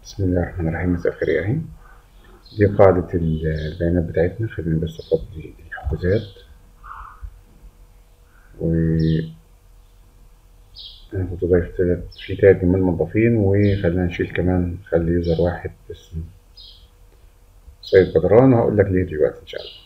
بسم الله الرحمن الرحيم مساء الخير يا أهين دي قاعدة البيانات بتاعتنا خلينا بس أفضي الحجوزات و أنا كنت ضايف تلات في تلات جمال موظفين وخلينا نشيل كمان خلي يوزر واحد اسمه سيد بدران وهقول لك ليه دلوقتي إن شاء الله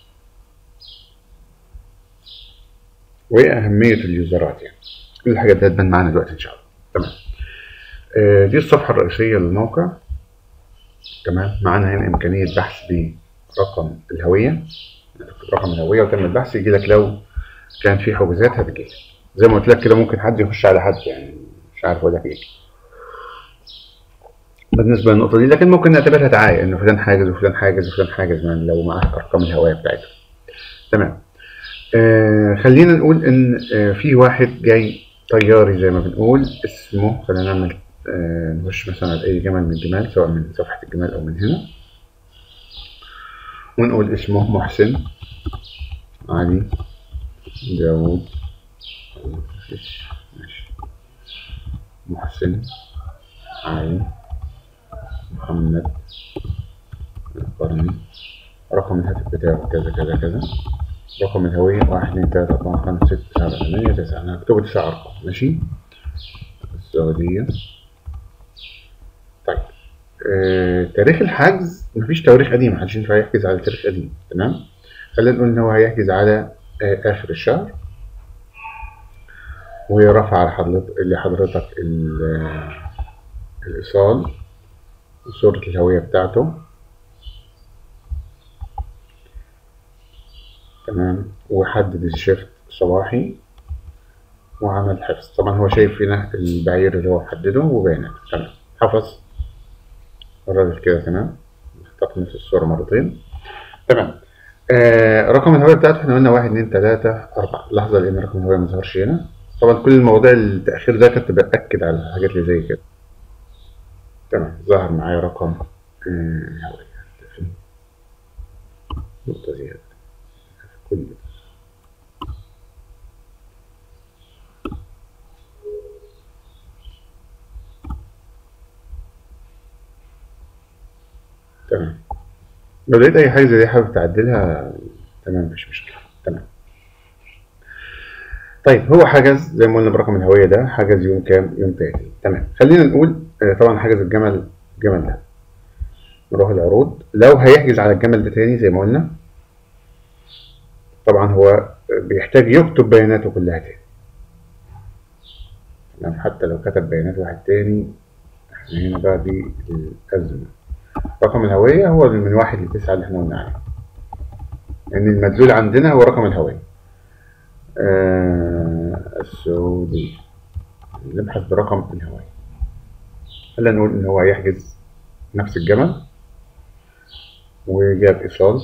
وإيه أهمية اليوزرات يعني كل الحاجات دي هتبان معانا دلوقتي إن شاء الله تمام آه، دي الصفحة الرئيسية للموقع تمام معانا هنا إمكانية بحث برقم الهوية تكتب رقم الهوية وتعمل بحث يجي لك لو كان في حجوزات هتجي زي ما قلت لك كده ممكن حد يخش على حد يعني مش عارف أقول لك إيه بالنسبة للنقطة دي لكن ممكن نعتبرها دعاية إن فلان حاجز وفلان حاجز وفلان حاجز من لو معاه أرقام الهوية بتاعته تمام آه خلينا نقول إن آه في واحد جاي طياري زي ما بنقول اسمه خلينا نعمل آه نخش مثلا على أي جمل من الجمال سواء من صفحة الجمال أو من هنا ونقول اسمه محسن علي داوود مفيش ماشي محسن علي محمد القرني رقم الهاتف بتاعه كذا كذا كذا رقم الهوية واحد اتنين تلاتة أربعة خمسة ستة سبعة ثمانية تسعة أنا هكتبه تسع أرقام ماشي السعودية طيب آه، تاريخ الحجز مفيش تواريخ قديم محدش ينفع يحجز على تاريخ قديم تمام خلينا نقول إن هو هيحجز على آه، آخر الشهر وهي رفع على حضرتك لحضرتك ال- آه، الإيصال وصورة الهوية بتاعته تمام وحدد الشيفت صباحي وعمل حفظ طبعا هو شايف هنا البعير اللي هو محدده وبياناته تمام حفظ الراجل كده تمام اخترت نفس الصورة مرتين تمام آه رقم الهوية بتاعته احنا قلنا واحد اتنين تلاتة أربعة لحظة لأن رقم الهوية مظهرش هنا طبعا كل المواضيع التأخير ده كنت بأكد على الحاجات اللي زي كده تمام ظهر معايا رقم آه، الهوية في نقطة زيادة في كل ده. تمام لو لقيت أي حاجة زي دي حابب تعدلها تمام مفيش مشكلة تمام طيب هو حجز زي ما قلنا برقم الهوية ده حجز يوم كام؟ يوم تاني تمام خلينا نقول آه، طبعا حجز الجمل الجمل ده نروح العروض لو هيحجز على الجمل ده تاني زي ما قلنا طبعا هو بيحتاج يكتب بياناته كلها تاني تمام حتى لو كتب بيانات واحد تاني احنا هنا بقى دي الأزمة رقم الهوية هو من واحد لتسعة اللي احنا قلنا عليه لأن المدلول عندنا هو رقم الهوية آه السعودية نبحث برقم الهوية خلينا نقول إن هو هيحجز نفس الجمل وجاب إيصال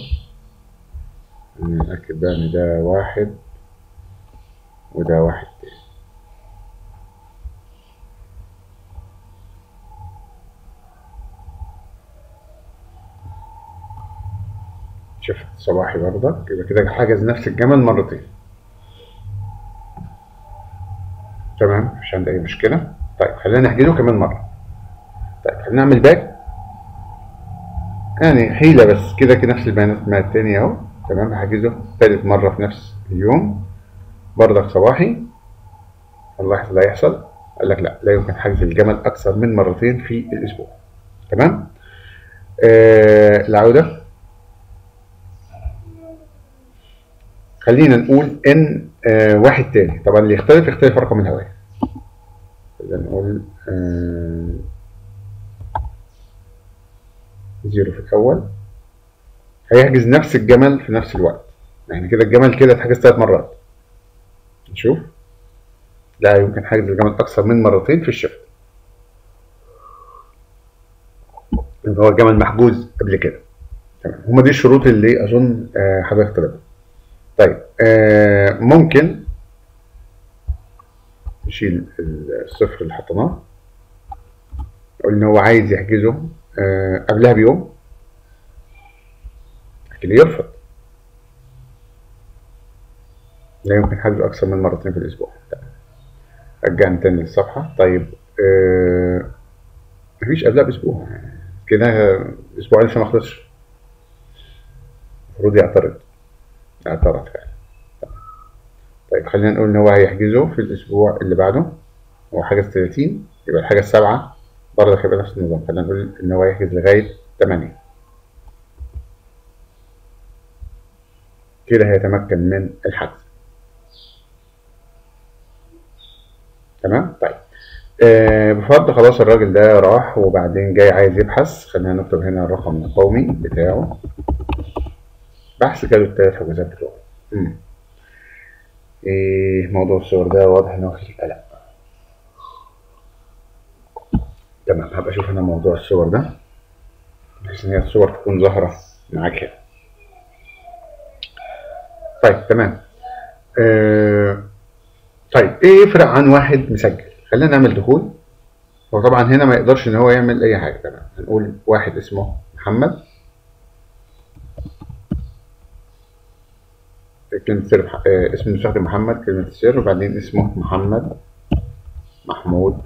نأكد بقى إن ده واحد وده واحد تاني شفت صباحي برضك يبقى كده حجز نفس الجمل مرتين تمام مش عندي أي مشكلة طيب خلينا نحجزه كمان مرة طيب خلينا نعمل باك يعني حيلة بس كده كده نفس البيانات مع التاني اهو تمام هحجزه تالت مرة في نفس اليوم برضك صباحي نلاحظ اللي هيحصل قال لك لا لا يمكن حجز الجمل أكثر من مرتين في الأسبوع تمام آه العودة خلينا نقول إن آه واحد تاني طبعا اللي يختلف يختلف رقم الهوية خلينا نقول آه زيرو في الأول هيحجز نفس الجمل في نفس الوقت يعني كده الجمل كده اتحجز ثلاث مرات نشوف لا يمكن حجز الجمل أكثر من مرتين في الشفت يبقى هو الجمل محجوز قبل كده تمام هما دي الشروط اللي أظن آه، حضرتك طلبها طيب آه، ممكن نشيل الصفر اللي حطيناه نقول إن هو عايز يحجزه آه، قبلها بيوم لكن يرفض لا يمكن حجزه أكثر من مرتين في الأسبوع طيب. رجعنا تاني للصفحة طيب آه مفيش قبلها بأسبوع كده اسبوع لسه ما خلصش المفروض يعترض اعترض فعلا طيب خلينا نقول ان هو هيحجزه في الاسبوع اللي بعده هو حجز 30 يبقى الحاجة السابعة برضه هيبقى نفس النظام خلينا نقول ان هو يحجز لغاية 8 كده هيتمكن من الحجز تمام طيب آه بفرض خلاص الراجل ده راح وبعدين جاي عايز يبحث خلينا نكتب هنا الرقم القومي بتاعه بحث كده التلات حجوزات بتوعه مم. ايه موضوع الصور ده واضح ان هو فيه قلق تمام هبقى اشوف انا موضوع الصور ده بحيث ان هي الصور تكون ظاهرة معاك هنا طيب تمام آه طيب ايه يفرق عن واحد مسجل خلينا نعمل دخول هو طبعا هنا ما يقدرش ان هو يعمل اي حاجه تمام هنقول واحد اسمه محمد كلمة سر مح- آه، اسم المستخدم محمد كلمة السر وبعدين اسمه محمد محمود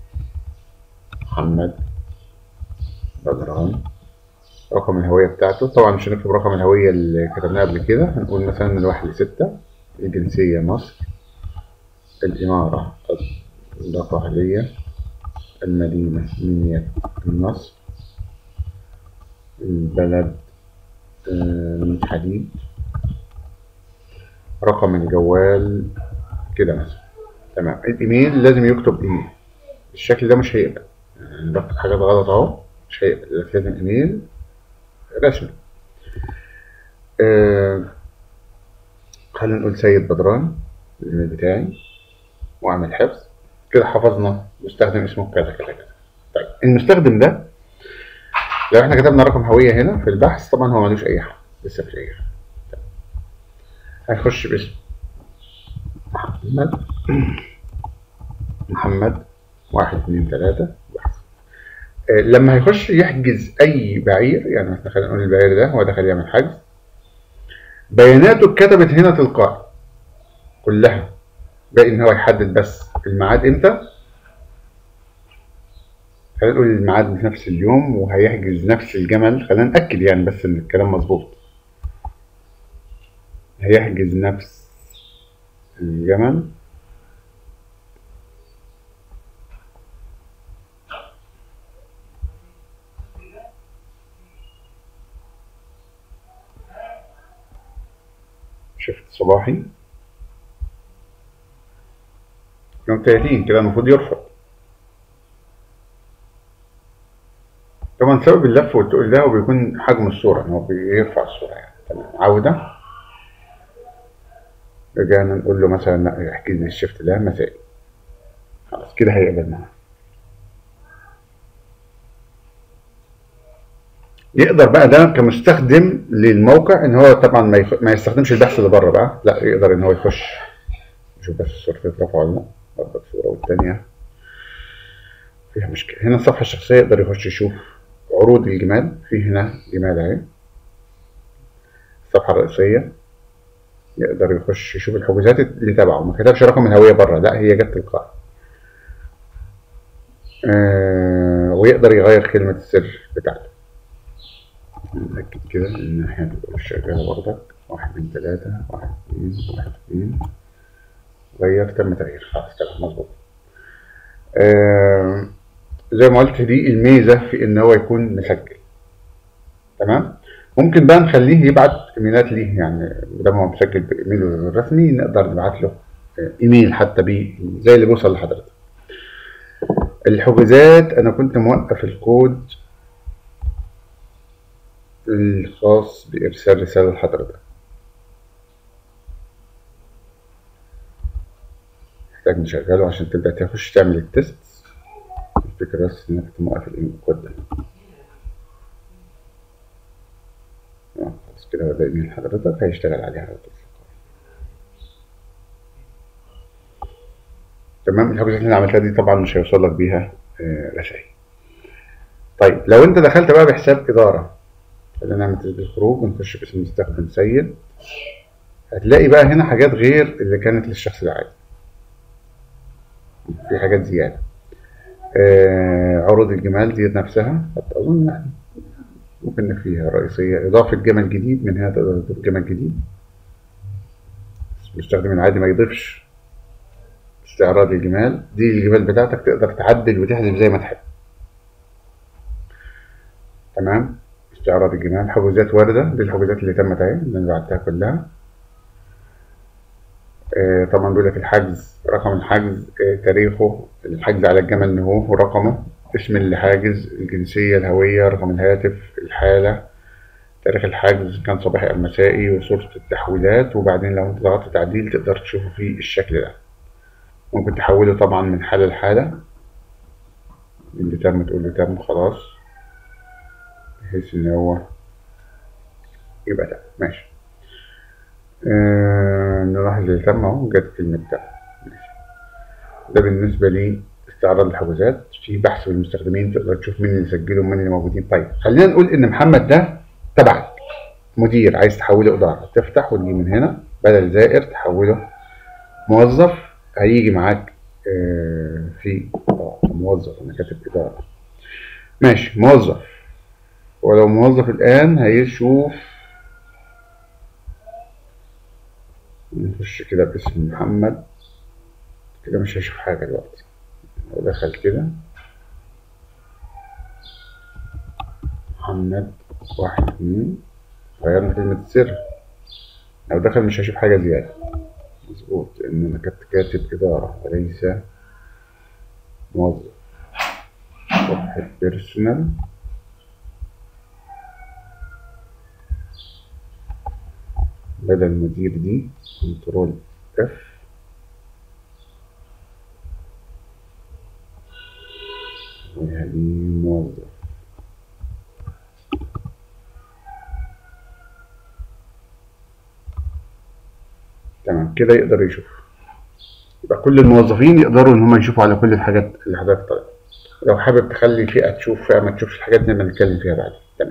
محمد بدران رقم الهوية بتاعته طبعا مش هنكتب رقم الهوية اللي كتبناه قبل كده هنقول مثلا من واحد لستة الجنسية مصر الإمارة الدقهلية المدينة مدينة النصر البلد آه، الحديد رقم الجوال كده مثلا تمام الايميل لازم يكتب ايميل الشكل ده مش هيقبل يعني بكتب حاجات غلط اهو مش هيقبل لازم ايميل رسمي آه خلينا نقول سيد بدران الايميل بتاعي واعمل حفظ كده حفظنا مستخدم اسمه كذا كذا كذا طيب المستخدم ده لو احنا كتبنا رقم هوية هنا في البحث طبعا هو ملوش اي حاجة لسه مفيش اي حاجة طيب. هيخش باسم محمد محمد واحد اتنين تلاتة بحث آه، لما هيخش يحجز اي بعير يعني مثلا خلينا نقول البعير ده هو دخل يعمل حجز بياناته اتكتبت هنا تلقائي كلها باقي ان هو يحدد بس الميعاد امتى خلينا نقول الميعاد في نفس اليوم وهيحجز نفس الجمل خلينا نأكد يعني بس ان الكلام مظبوط هيحجز نفس الجمل شفت صباحي يوم 30 كده المفروض يرفض طبعا سبب اللف والتقل ده هو بيكون حجم الصورة ان هو بيرفع الصورة يعني تمام عودة رجعنا نقول له مثلا لا احجز لي الشيفت ده مسائي خلاص كده هيقبل معانا يقدر بقى ده كمستخدم للموقع ان هو طبعا ما, يخ... ما يستخدمش البحث اللي بره بقى لا يقدر ان هو يخش نشوف بس الصورتين اترفعوا ولا لا برضه الصورة والتانية فيها مشكلة هنا الصفحة الشخصية يقدر يخش يشوف عروض الجمال في هنا جمال اهي الصفحة الرئيسية يقدر يخش يشوف الحجوزات اللي تبعه ما كتبش رقم الهوية بره لا هي جت تلقائي آه ويقدر يغير كلمة السر بتاعته نتأكد كده إن احنا تبقى شغالة برضك واحد اتنين تلاتة واحد اتنين واحد اتنين غير تم تغيير خلاص تمام مظبوط آه زي ما قلت دي الميزة في إن هو يكون مسجل تمام ممكن بقى نخليه يبعت ايميلات ليه يعني ده هو مسجل بايميله الرسمي نقدر نبعت له ايميل حتى بيه زي اللي بيوصل لحضرتك الحجوزات انا كنت موقف الكود الخاص بارسال رسالة لحضرتك محتاج نشغله عشان تبدأ تخش تعمل التست الفكرة بس انك موقف الكود ده خلاص كده بدأ من حضرتك هيشتغل عليها على طول تمام الحجوزات اللي انا عملتها دي طبعا مش هيوصل لك بيها رسائل طيب لو انت دخلت بقى بحساب اداره خلينا نعمل تسجيل خروج ونخش باسم مستخدم سيد هتلاقي بقى هنا حاجات غير اللي كانت للشخص العادي في حاجات زياده آه عروض الجمال دي نفسها اظن يعني كنا فيها رئيسية إضافة جمل جديد من هنا تقدر تضيف جمل جديد المستخدم العادي ما يضيفش استعراض الجمال دي الجمال بتاعتك تقدر تعدل وتحذف زي ما تحب تمام استعراض الجمال حجوزات واردة دي الحجوزات اللي تمت اهي اللي انا بعتها كلها آه طبعا بيقول لك الحجز رقم الحجز آه تاريخه الحجز على الجمل نهوه ورقمه اسم اللي حاجز الجنسية الهوية رقم الهاتف الحالة تاريخ الحجز كان صباحي أو مسائي وصورة التحويلات وبعدين لو انت ضغطت تعديل تقدر تشوفه في الشكل ده ممكن تحوله طبعا من حالة لحالة اللي تم تقول له تم خلاص بحيث ان هو يبقى تم ماشي آه نلاحظ اللي تم اهو جت كلمة تم ماشي ده بالنسبة لي استعراض الحجوزات في بحث بالمستخدمين تقدر تشوف مين اللي سجلوا ومين اللي موجودين طيب خلينا نقول ان محمد ده تبعك مدير عايز تحوله إدارة تفتح وتجي من هنا بدل زائر تحوله موظف هيجي معاك آه في آه موظف أنا كاتب إدارة ماشي موظف ولو موظف الآن هيشوف نخش كده باسم محمد كده مش هيشوف حاجة دلوقتي لو دخل كده محمد واحد اتنين غيرنا كلمة السر لو دخل مش هشوف حاجة زيادة مظبوط إن أنا كنت كاتب إدارة وليس موظف صفحة بيرسونال بدل مدير دي كنترول اف وهذه موظف تمام كده يقدر يشوف يبقى كل الموظفين يقدروا ان هم يشوفوا على كل الحاجات اللي حضرتك طالبها لو حابب تخلي فئة تشوف فئة ما تشوفش الحاجات دي نتكلم فيها بعدين تمام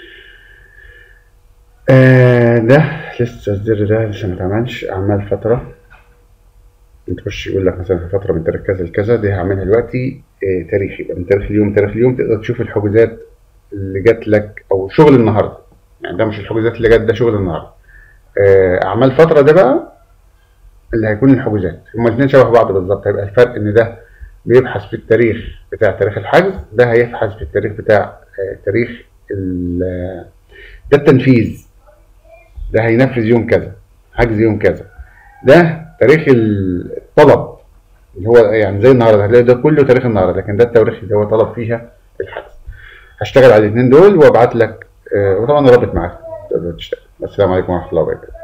آه ده لسه الزر ده لسه ما اتعملش اعمال فترة تخش يقول لك مثلا في فترة من تاريخ كذا لكذا دي هعملها دلوقتي آه تاريخ يبقى من تاريخ اليوم تاريخ اليوم تقدر تشوف الحجوزات اللي جات لك او شغل النهارده يعني ده مش الحجوزات اللي جت ده شغل النهارده آه اعمال فترة ده بقى اللي هيكون الحجوزات هما الاثنين شبه بعض بالظبط هيبقى الفرق ان ده بيبحث في التاريخ بتاع تاريخ الحجز ده هيبحث في التاريخ بتاع آه تاريخ ده التنفيذ ده هينفذ يوم كذا حجز يوم كذا ده تاريخ الطلب اللي هو يعني زي النهارده هتلاقي ده كله تاريخ النهارده لكن ده التواريخ اللي هو طلب فيها الحجز هشتغل على الاثنين دول وابعت لك آه وطبعا رابط معاك تقدر تشتغل السلام عليكم ورحمه الله وبركاته